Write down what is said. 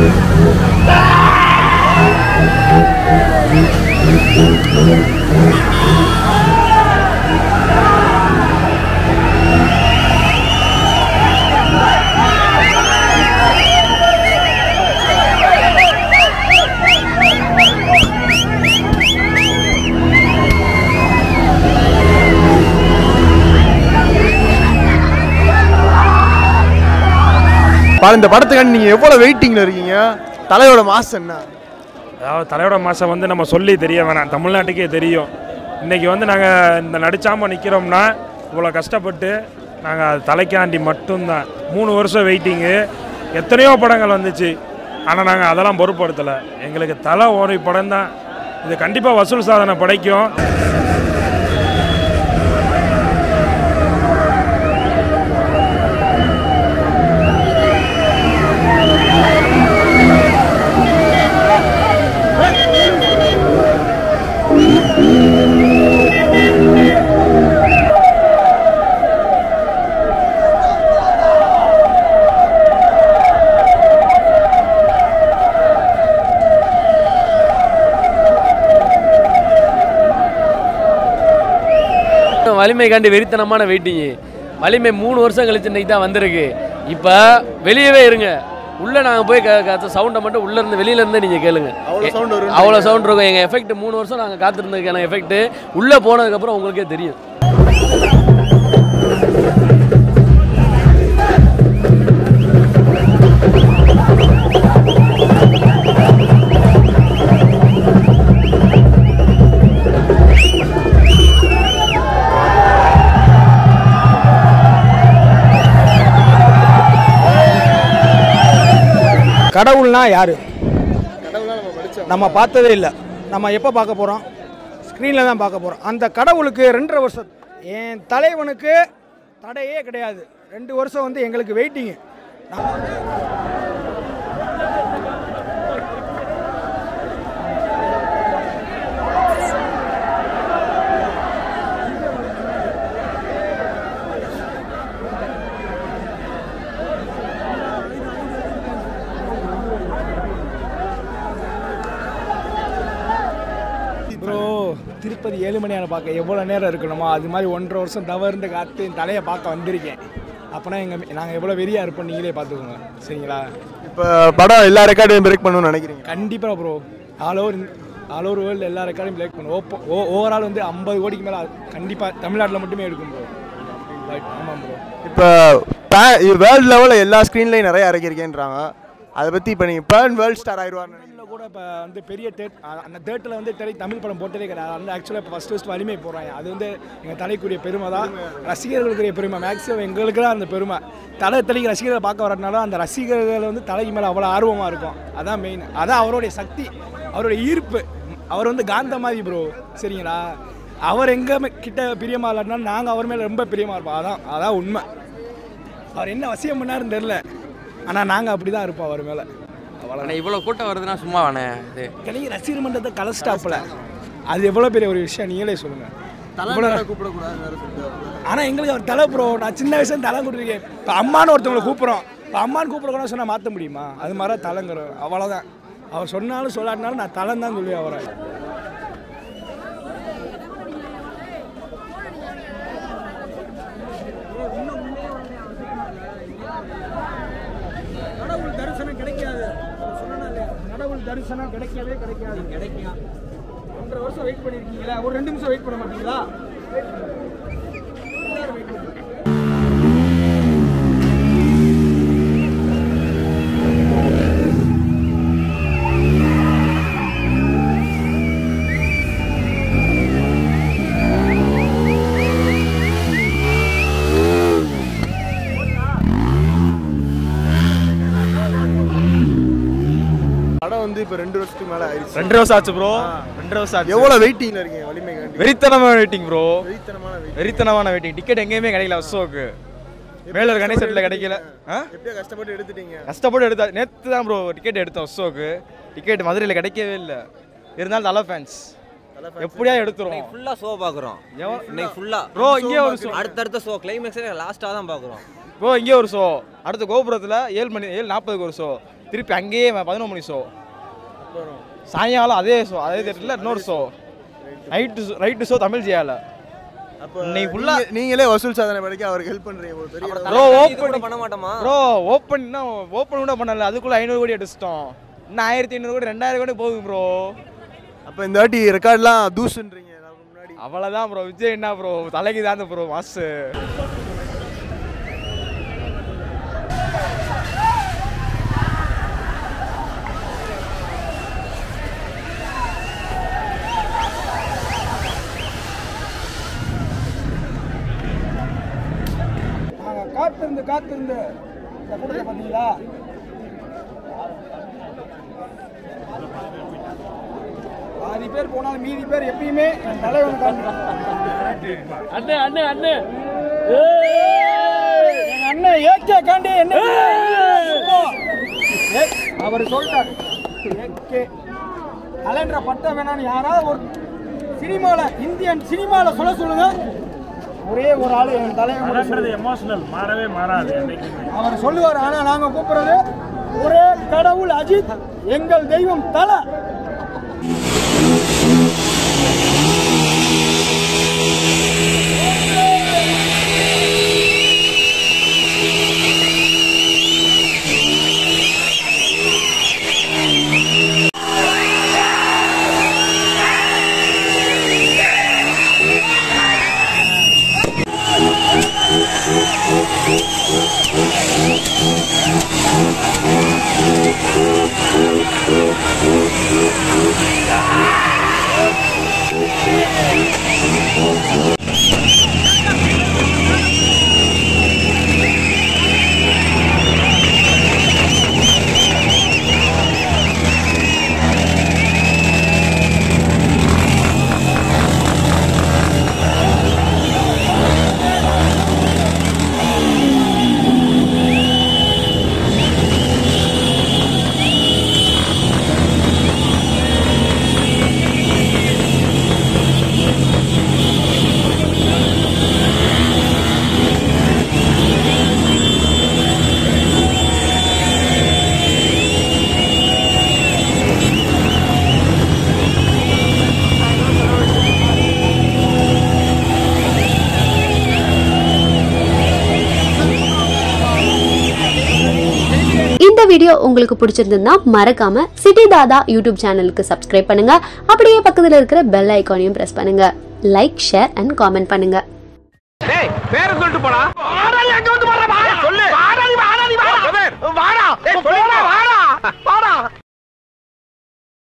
பாரு இந்த படத்துக்காண்டி நீங்கள் எவ்வளோ வெயிட்டிங்கில் இருக்கீங்க தலையோட மாசம் என்ன அதாவது தலையோட மாதம் வந்து நம்ம சொல்லி தெரிய வேணாம் தமிழ்நாட்டுக்கே தெரியும் இன்றைக்கி வந்து நாங்கள் இந்த நடிச்சாமல் நிற்கிறோம்னா இவ்வளோ கஷ்டப்பட்டு நாங்கள் தலைக்காண்டி மட்டும்தான் மூணு வருஷம் வெயிட்டிங்கு எத்தனையோ படங்கள் வந்துச்சு ஆனால் நாங்கள் அதெல்லாம் பொருட்படுத்தலை எங்களுக்கு தலை ஒரு படம் தான் இது கண்டிப்பாக வசூல் சாதனை படைக்கும் வலிமைக்காண்டி வெறித்தனமான வெயிட்டிங்கு வலிமை மூணு வருஷம் கழிச்சு இன்னைக்கு தான் வந்திருக்கு இப்போ வெளியவே இருங்க உள்ளே நாங்கள் போய் சவுண்டை மட்டும் உள்ளே இருந்து வெளியில இருந்தே நீங்கள் கேளுங்க அவ்வளோ சவுண்ட் வரும் அவ்வளோ சவுண்ட் இருக்கும் எங்கள் எஃபெக்ட் மூணு வருஷம் நாங்கள் காத்திருந்ததுக்கான எஃபெக்ட் உள்ளே போனதுக்கப்புறம் உங்களுக்கே தெரியும் கடவுள்னா யாரு நம்ம பார்த்ததே இல்லை நம்ம எப்போ பார்க்க போகிறோம் ஸ்க்ரீனில் தான் பார்க்க போகிறோம் அந்த கடவுளுக்கு ரெண்டரை வருஷம் என் தலைவனுக்கு தடையே கிடையாது ரெண்டு வருஷம் வந்து எங்களுக்கு வெயிட்டிங்கு ப்ரோ திருப்பதி ஏழு மணியான பார்க்க எவ்வளோ நேரம் இருக்கணுமோ அது மாதிரி ஒன்றரை வருஷம் தவறுந்து காத்து என் தலையை பார்க்க வந்திருக்கேன் அப்போனா எங்கள் நாங்கள் எவ்வளோ வெறியாக இருப்போம் நீங்களே பார்த்துக்கோங்க சரிங்களா இப்போ படம் எல்லா ரெக்கார்டையும் பிரேக் பண்ணணும்னு நினைக்கிறீங்க கண்டிப்பாக bro all over all over world எல்லா ரெக்கார்டையும் பிரேக் பண்ணும் ஓப்போ ஓ ஓவரால் வந்து ஐம்பது கோடிக்கு மேலே கண்டிப்பாக தமிழ்நாட்டில் மட்டுமே எடுக்கும் ப்ரோ ஆமாம் ப்ரோ இப்போ வேர்ல்டு லெவலில் எல்லா ஸ்க்ரீன்லையும் நிறைய இறக்கியிருக்கேன்றாங்க அதை பற்றி இப்போ நீங்கள் பேர்ன் வேர்ல்ட் ஸ்டார் ஆயிடுவார்னு நினைக்கிறீங்க தமிழில் கூட இப்போ வந்து பெரிய தேட் அந்த தேட்டில் வந்து திரை தமிழ் படம் போட்டதே கிடையாது அந்த ஆக்சுவலாக இப்போ ஃபஸ்ட் ஃபஸ்ட் வலிமை போகிறாங்க அது வந்து எங்கள் தலைக்குரிய பெருமை தான் ரசிகர்களுக்குரிய பெருமை மேக்ஸிமம் எங்களுக்கு தான் அந்த பெருமை தலை தலைக்கு ரசிகர்களை பார்க்க வரதுனால அந்த ரசிகர்கள் வந்து தலைக்கு மேலே அவ்வளோ ஆர்வமாக இருக்கும் அதான் மெயின் அதான் அவருடைய சக்தி அவருடைய ஈர்ப்பு அவர் வந்து காந்த மாதிரி ப்ரோ சரிங்களா அவர் எங்கே கிட்ட பிரியமாக இல்லாட்டினாலும் நாங்கள் அவர் மேலே ரொம்ப பிரியமாக இருப்போம் அதான் அதான் உண்மை அவர் என்ன வசியம் பண்ணாருன்னு தெரில ஆனால் நாங்கள் அப்படி தான் இருப்போம் அவர் மேலே அவ்வளோ ஆனால் இவ்வளோ கூட்டம் வருதுன்னா சும்மா வேணே இது கலைஞர் ரசிகர் மன்றத்தை கலஸ்டாப்பில் அது எவ்வளோ பெரிய ஒரு விஷயம் நீங்களே சொல்லுங்கள் ஆனால் எங்களுக்கு அவர் தலை ப்ரோ நான் சின்ன வயசுல தலை கொடுத்துருக்கேன் இப்போ அம்மான்னு ஒருத்தவங்களை கூப்பிட்றோம் இப்போ அம்மான்னு கூப்பிடக்கூடாது சொன்னால் மாற்ற முடியுமா அது மாதிரி தான் தலைங்கிறோம் அவ்வளோதான் அவர் சொன்னாலும் சொல்லாட்டினாலும் நான் தலைன்னு தான் சொல்லுவேன் அவரை கடவுள் தரிசனம் கிடைக்காது கடவுள் தரிசனம் கிடைக்கவே கிடைக்காது கிடைக்கும் ஒன்றரை வருஷம் வெயிட் பண்ணியிருக்கீங்களா ஒரு ரெண்டு நிமிஷம் வெயிட் பண்ண மாட்டீங்களா எல்லாரும் wait பண்ணுங்க. படம் வந்து இப்போ ரெண்டு வருஷத்துக்கு மேலே ஆயிடுச்சு ரெண்டு வருஷம் ஆச்சு ப்ரோ ரெண்டு வருஷம் ஆச்சு எவ்வளோ வெயிட்டிங்கில் இருக்கீங்க வலிமைக்காண்டி வெறித்தனமான வெயிட்டிங் ப்ரோ வெறித்தனமான வெயிட் வெறித்தனமான வெயிட்டிங் டிக்கெட் எங்கேயுமே கிடைக்கல ஷோக்கு மேலூர் கணேஷ் செட்டில் கிடைக்கல ஆ எப்படியோ கஷ்டப்பட்டு எடுத்துட்டீங்க கஷ்டப்பட்டு எடுத்தா நேற்று தான் ப்ரோ டிக்கெட் எடுத்தோம் ஷோக்கு டிக்கெட் மதுரையில் கிடைக்கவே இல்லை இருந்தாலும் தலை ஃபேன்ஸ் எப்படியா எடுத்துரும் ஃபுல்லாக ஷோ பார்க்குறோம் இன்னைக்கு ஃபுல்லாக ப்ரோ இங்கே ஒரு ஷோ அடுத்தடுத்த ஷோ கிளைமேக்ஸே லாஸ்ட்டாக தான் பார்க்குறோம் ப்ரோ இங்கே ஒரு ஷோ அடுத்த கோபுரத்தில் ஏழு மணி ஏழு நாற்பதுக்கு ஒரு ஷோ திருப்பி அங்கேயே பதினொரு மணி ஷோ சாயங்காலம் அதே ஷோ அதே தேட்டரில் இன்னொரு show night right show Tamil ஜெயால அப்போ இன்னைக்கு full ஆ- நீங்க- நீங்களே வசூல் சாதனை படிக்க அவருக்கு ஹெல்ப் பண்றீங்க ஒரு பெரிய ப்ரோ இது ஓப்பன் கூட பண்ண மாட்டோமா ப்ரோ ஓப்பன் இன்னும் ஓப்பன் கூட பண்ணல அதுக்குள்ள ஐநூறு கோடி அடிச்சிட்டோம் இன்னும் ஆயிரத்தி ஐநூறு கோடி ரெண்டாயிரம் கோடி போகுது ப்ரோ அப்போ இந்த வாட்டி ரெக்கார்ட்லாம் தூசுன்றீங்க நமக்கு முன்னாடி அவ்வளோதான் ப்ரோ விஜய் என்ன ப்ரோ தலைக்கு தான் ப்ரோ மாசு நாங்கள் காத்திருந்து காத்திருந்து இந்த கூட்டத்தை பார்த்தீங்களா பாதி பேர் போனாலும் மீதி பேர் எப்பயுமே என் தலைவன் அண்ணே அண்ணே அண்ணே எங்க அண்ணன் ஏகே காண்டி என்ன அவர் சொல்லிட்டார் ஏகே கலெண்டரை பட்ட வேணான்னு யாராவது ஒரு சினிமாவில் இந்தியன் சினிமாவில் சொல்ல சொல்லுங்க ஒரே ஒரு ஆள் என் தலைவன் மட்டும் சொல்லுங்க. எமோஷனல் மாறவே மாறாது என்னைக்குமே அவர் சொல்லுவார் ஆனா நாங்க கூப்பிடுறது ஒரே கடவுள் அஜித் எங்கள் தெய்வம் தலை இந்த வீடியோ உங்களுக்கு பிடிச்சிருந்ததுன்னா மறக்காம சிட்டி தாதா யூடியூப் சேனலுக்கு சப்ஸ்கிரைப் பண்ணுங்க அப்படியே பக்கத்துல இருக்கிற பெல் ஐகானையும் பிரஸ் பண்ணுங்க லைக் ஷேர் அண்ட் காமெண்ட் பண்ணுங்க டேய் பேர சொல்லிட்டு போடா வாடா எங்க வந்து வாடா சொல்லு வாடா நீ வாடா நீ வாடா வாடா சொல்லு